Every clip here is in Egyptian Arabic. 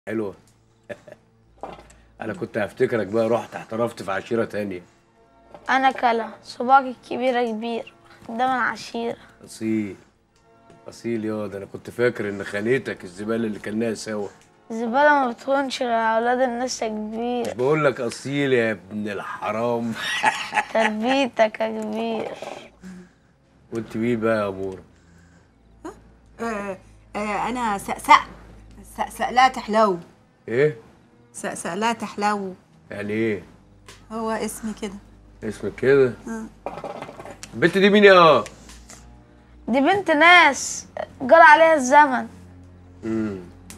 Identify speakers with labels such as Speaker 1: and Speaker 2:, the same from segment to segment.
Speaker 1: حلوة أنا كنت هفتكرك بقى رحت احترفت في عشيرة تانية
Speaker 2: انا كلا صباعك الكبيرة كبير خدام العشيرة
Speaker 1: أصيل أصيل ياض أنا كنت فاكر إن خانتك الزبالة اللي كلناها سوا
Speaker 2: الزبالة ما بتهونش غير على اولاد الناس يا كبير
Speaker 1: بقول لك أصيل يا ابن الحرام
Speaker 2: تربيتك يا كبير
Speaker 1: وأنت مين بقى يا أمورة؟
Speaker 3: آه آه انا سقسق سقسق لا تحلو
Speaker 1: إيه؟
Speaker 3: سقسق لا تحلو
Speaker 1: يعني إيه؟
Speaker 3: هو اسمي كده
Speaker 1: اسمك كده؟ البنت دي مين يا؟
Speaker 2: دي بنت ناس جرى عليها الزمن
Speaker 1: امم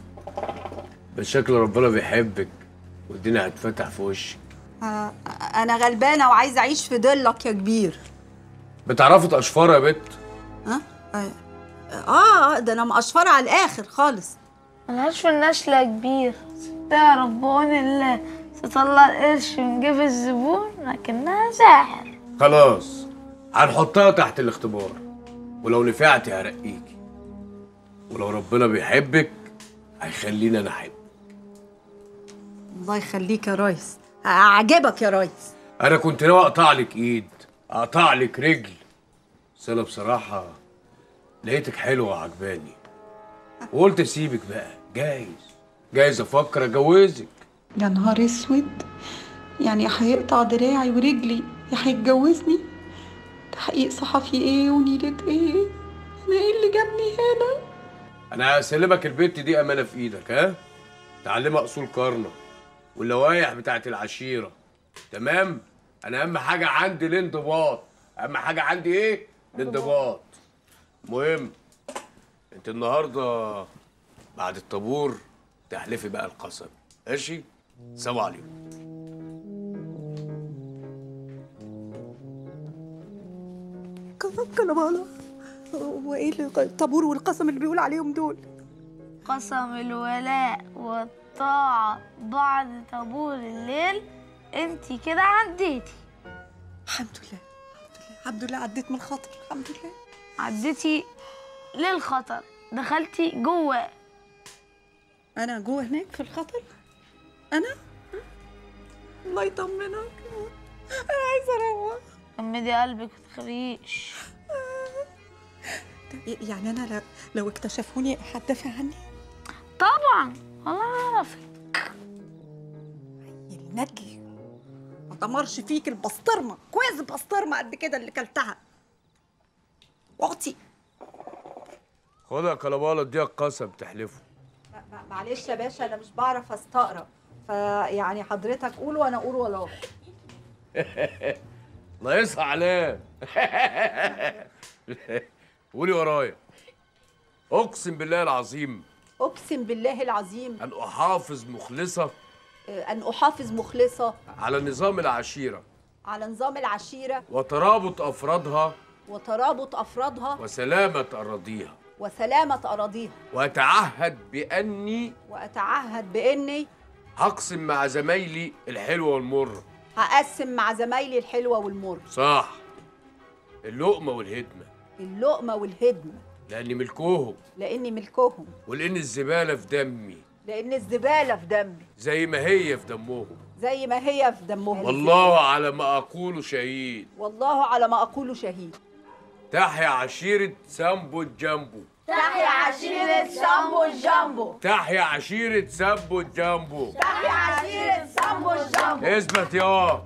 Speaker 1: بس شكل ربنا بيحبك والدنيا هتفتح في وشك
Speaker 3: آه انا غلبانه وعايزه اعيش في ضلك يا كبير
Speaker 1: بتعرفي تقشفري يا بت؟
Speaker 3: ها آه, اه ده انا مقشفره على الاخر خالص
Speaker 2: ملهاش في النشلة يا كبير تعرف بعون الله تطلع القرش من جيب الزبون لكنها ساحر
Speaker 1: خلاص هنحطها تحت الاختبار ولو نفعتي هرقيكي ولو ربنا بيحبك هيخلينا انا احبك
Speaker 3: الله يخليك يا ريس اعجبك يا ريس
Speaker 1: انا كنت ناوي اقطع لك ايد اقطع لك رجل بس انا بصراحه لقيتك حلوه وعجباني وقلت اسيبك بقى جايز جايز افكر اتجوزك
Speaker 4: يا نهار اسود يعني يا هيقطع دراعي ورجلي يا هيتجوزني تحقيق صحفي ايه ونيلة ايه انا ايه اللي جابني هنا
Speaker 1: انا هسلمك البت دي امانه في ايدك ها تعلمها اصول قرنه واللوائح بتاعت العشيره تمام انا اهم حاجه عندي الانضباط اهم حاجه عندي ايه الانضباط مهم انت النهارده بعد الطابور تحلفي بقى القسم ماشي سلام عليكم
Speaker 3: كلبالة هو ايه الطابور والقسم اللي بيقول عليهم دول
Speaker 2: قسم الولاء والطاعة بعد طابور الليل انتي كده عديتي
Speaker 3: الحمد لله الحمد لله الحمد لله عديت من الخطر الحمد لله
Speaker 2: عديتي للخطر دخلتي جوه
Speaker 3: انا جوه هناك في الخطر انا الله يطمنك انا عايزه اروح
Speaker 2: جمدي قلبك متخافيش
Speaker 3: يعني انا لو, لو اكتشفوني هتدافع عني
Speaker 2: طبعا والله اعرفك
Speaker 3: النجي ما دمرش فيك البسطرمه كويس بسطرمه قد كده اللي كلتها واختي
Speaker 1: خدها يا كلبالة اديها القسم تحلفه
Speaker 3: معلش يا باشا انا مش بعرف استقرا فيعني حضرتك قول وانا اقول وراه
Speaker 1: ناقصها علام قولي ورايا اقسم بالله العظيم
Speaker 3: اقسم بالله العظيم
Speaker 1: ان احافظ مخلصه
Speaker 3: آه، ان احافظ مخلصه
Speaker 1: على نظام العشيره
Speaker 3: على نظام العشيره
Speaker 1: وترابط افرادها
Speaker 3: وترابط افرادها
Speaker 1: وسلامه اراضيها
Speaker 3: وسلامه اراضيها
Speaker 1: واتعهد باني
Speaker 3: واتعهد باني
Speaker 1: هقسم مع زمايلي الحلوه والمر
Speaker 3: هقسم مع زمايلي الحلوه والمر
Speaker 1: صح اللقمه والهدمه
Speaker 3: اللقمه والهدمه
Speaker 1: لاني ملكوهم
Speaker 3: لاني ملكهم
Speaker 1: ولان الزباله في دمي
Speaker 3: لان الزباله في دمي
Speaker 1: زي ما هي في دمهم
Speaker 3: زي ما هي في دمهم
Speaker 1: والله على ما اقول شهيد
Speaker 3: والله على ما اقول شهيد
Speaker 1: تحيا عشيره سامبو الجامبو
Speaker 3: تحيا عشيره سامبو الجامبو
Speaker 1: تحيا عشيره سامبو الجامبو
Speaker 3: تحيا عشيره سامبو الجامبو
Speaker 1: اثبت يا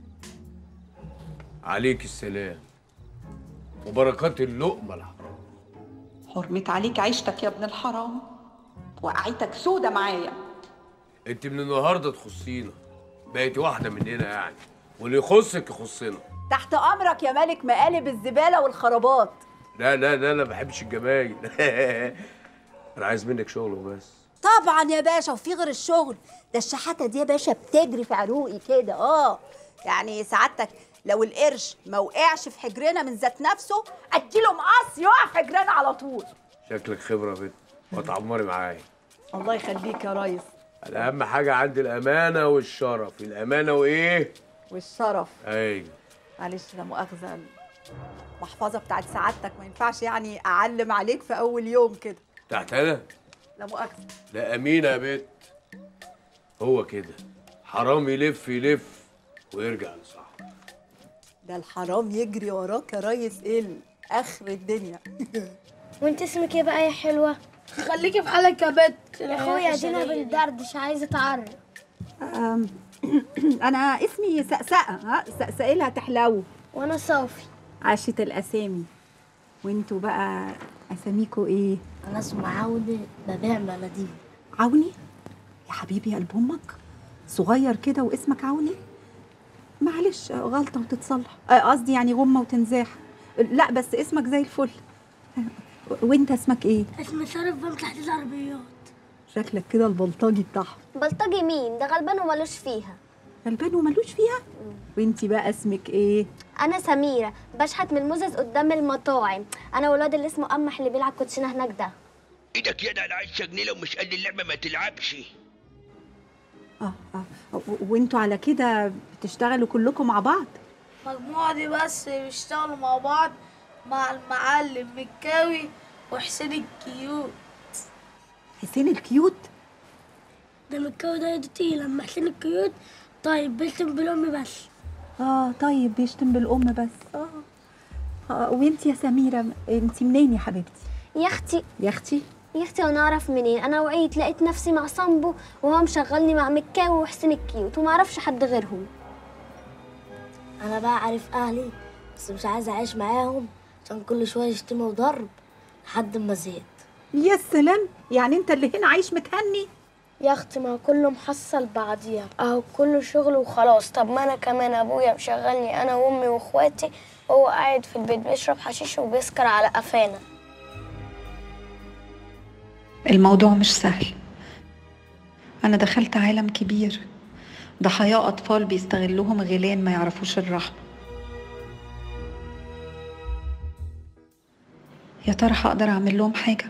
Speaker 1: عليك السلام وبركات اللقمه الحرام
Speaker 4: حرمت عليك عيشتك يا ابن الحرام وقعتك سودة معايا
Speaker 1: انت من النهارده تخصينا بقيتي واحده مننا يعني واللي يخصك يخصنا
Speaker 3: تحت امرك يا ملك مقالب الزباله والخرابات
Speaker 1: لا لا لا انا ما بحبش الجمايل انا عايز منك شغل وبس
Speaker 3: طبعا يا باشا وفي غير الشغل ده الشحاته دي يا باشا بتجري في عروقي كده اه يعني سعادتك لو القرش ما وقعش في حجرنا من ذات نفسه اديله مقص يقع في حجرنا على طول
Speaker 1: شكلك خبره بنت وتعمري معايا
Speaker 3: الله يخليك يا ريس
Speaker 1: انا اهم حاجه عندي الامانه والشرف الامانه وايه
Speaker 3: والشرف
Speaker 1: ايوه
Speaker 3: معلش لا مؤاخذه المحفظه بتاعت سعادتك ما ينفعش يعني اعلم عليك في اول يوم كده
Speaker 1: تحت انا
Speaker 3: لا مؤاخذه
Speaker 1: لا امينه يا بنت هو كده حرام يلف يلف ويرجع لصاحبه
Speaker 3: ده الحرام يجري وراك يا ريس ايه اخر الدنيا
Speaker 5: وانت اسمك ايه بقى يا حلوه
Speaker 2: خليكي في حالك يا بت
Speaker 5: يا اخويا دينا بندردش عايزه اتعرف
Speaker 3: أم، انا اسمي سقسقه ها سقسقلها تحلو
Speaker 5: وانا صافي
Speaker 3: عاشة الاسامي وانتوا بقى اساميكوا ايه
Speaker 5: انا اسمي عوني ببيع مناديل
Speaker 3: عوني يا حبيبي يا قلب امك صغير كده واسمك عوني معلش غلطه وتتصلح آه، قصدي يعني غمه وتنزاح لا بس اسمك زي الفل وانت اسمك ايه
Speaker 5: اسمي شرف بام تحت العربيات
Speaker 3: شكلك كده البلطجي بتاعهم
Speaker 6: بلطجي مين ده غلبان ومالوش فيها
Speaker 3: غلبان وملوش فيها وانتي بقى اسمك ايه
Speaker 6: انا سميره بشحت من المزز قدام المطاعم انا والواد اللي اسمه قمح اللي بيلعب كوتشينه هناك ده
Speaker 7: ايدك يد على 10 جنيه لو مش قد اللعبه ما تلعبش
Speaker 3: اه اه و- وانتوا على كده بتشتغلوا كلكم مع بعض
Speaker 2: المجموعة دي بس بيشتغلوا مع بعض مع المعلم مكاوي وحسين الكيوت
Speaker 3: حسين الكيوت
Speaker 5: ده متكون ده يدتي لما حسين الكيوت طيب بيشتم بالام بس
Speaker 3: اه طيب بيشتم بالام بس اه, آه وانتي يا سميره انتي منين يا حبيبتي
Speaker 6: يا اختي
Speaker 3: يا اختي
Speaker 6: يا اختي وانا اعرف منين انا وعيت لقيت نفسي مع صامبو وهو مشغلني مع مكاوي وحسين الكيوت وما اعرفش حد غيرهم
Speaker 5: انا بقى عارف اهلي بس مش عايز اعيش معاهم عشان كل شويه يشتموا وضرب لحد ما زهقت
Speaker 3: يا سلام يعني انت اللي هنا عايش متهني
Speaker 5: يا اختي ما كله محصل بعضيها اهو كله شغل وخلاص طب ما انا كمان ابويا مشغلني انا وامي واخواتي وهو قاعد في البيت بيشرب حشيش وبيسكر على قفانا
Speaker 4: الموضوع مش سهل أنا دخلت عالم كبير ضحايا أطفال بيستغلوهم غيلان ما يعرفوش الرحمة يا ترى هقدر أعمل لهم حاجة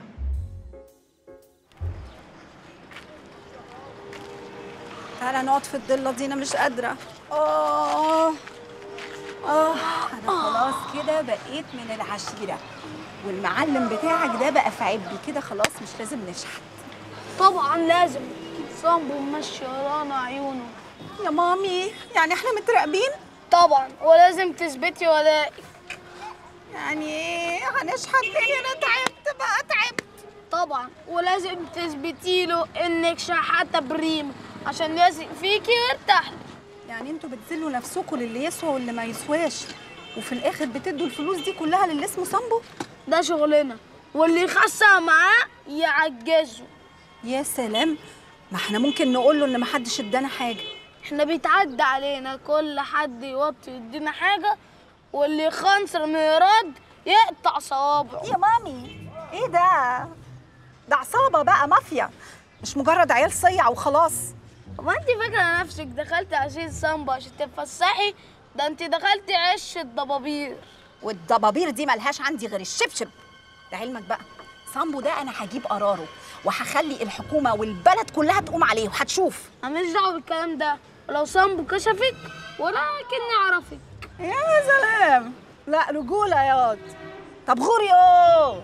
Speaker 3: تعالى نقعد في الضلة دي أنا مش قادرة آه آه أنا خلاص كده بقيت من العشيرة والمعلم بتاعك ده بقى في عبي كده خلاص مش لازم نشحت
Speaker 2: طبعا لازم صامبو ممشي ورانا عيونه
Speaker 3: يا مامي يعني احنا متراقبين
Speaker 2: طبعا ولازم تثبتي ولائك
Speaker 3: يعني ايه هنشحت تاني انا تعبت بقى تعبت
Speaker 2: طبعا ولازم تثبتي له انك شحاته بريم عشان يثق فيكي ويرتاح لك.
Speaker 3: يعني انتوا بتذلوا نفسكم للي يسوى واللي ما يسواش وفي الاخر بتدوا الفلوس دي كلها للي اسمه صامبو
Speaker 2: ده شغلنا واللي يخسر معاه يعجزه
Speaker 3: يا سلام ما احنا ممكن نقول له ان ما حدش ادانا حاجه
Speaker 2: احنا بيتعدى علينا كل حد يوطي يدينا حاجه واللي يخنصر من يراد يقطع صوابعه
Speaker 3: يا مامي ايه ده ده عصابه بقى مافيا مش مجرد عيال صيع وخلاص
Speaker 2: هو انت فاكره نفسك دخلتي عشان سامبا عشان تتفسحي ده انت دخلتي عش الضبابير
Speaker 3: والضبابير دي ملهاش عندي غير الشبشب لعلمك بقى صامبو ده انا هجيب قراره وهخلي الحكومه والبلد كلها تقوم عليه وهتشوف
Speaker 2: انا ماليش دعوه بالكلام ده ولو سامبو كشفك ولا كني اعرفك
Speaker 3: يا سلام لا رجوله يا واد طب غوريو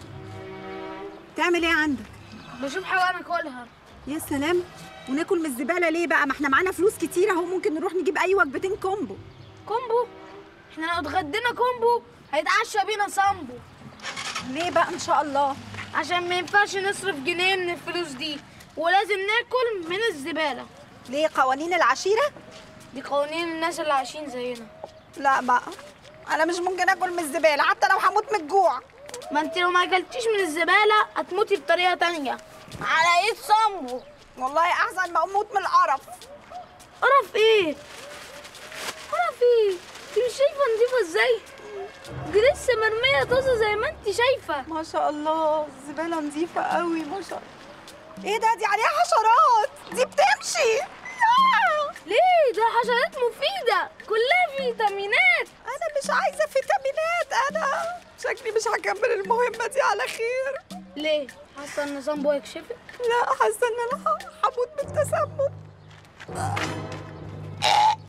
Speaker 3: تعمل ايه عندك
Speaker 2: بشوف حاجه انا اكلها
Speaker 3: يا سلام وناكل من الزباله ليه بقى ما احنا معانا فلوس كتير اهو ممكن نروح نجيب اي وجبتين كومبو
Speaker 2: كومبو احنا لو اتغدينا كومبو هيتعشى بينا سامبو
Speaker 3: ليه بقى ان شاء الله
Speaker 2: عشان ما ينفعش نصرف جنيه من الفلوس دي ولازم ناكل من الزباله
Speaker 3: ليه قوانين العشيره
Speaker 2: دي قوانين الناس اللي عايشين زينا
Speaker 3: لا بقى انا مش ممكن اكل من الزباله حتى لو هموت من الجوع
Speaker 2: ما انت لو ما اكلتيش من الزباله هتموتي بطريقه تانية على ايد صامبو
Speaker 3: والله احسن ما اموت من القرف
Speaker 2: قرف ايه قرف ايه انت مش شايفه نضيفه ازاي دي لسه مرميه طازه زي ما انت شايفه
Speaker 3: ما شاء الله الزباله نظيفه قوي ما شاء الله ايه ده دي عليها حشرات دي بتمشي آه!
Speaker 2: ليه ده حشرات مفيده كلها فيتامينات
Speaker 3: انا مش عايزه فيتامينات انا شكلي مش هكمل المهمه دي على خير
Speaker 2: ليه حاسه ان صامبو يكشفك
Speaker 3: لا حاسه ان انا ه- هموت من التسمم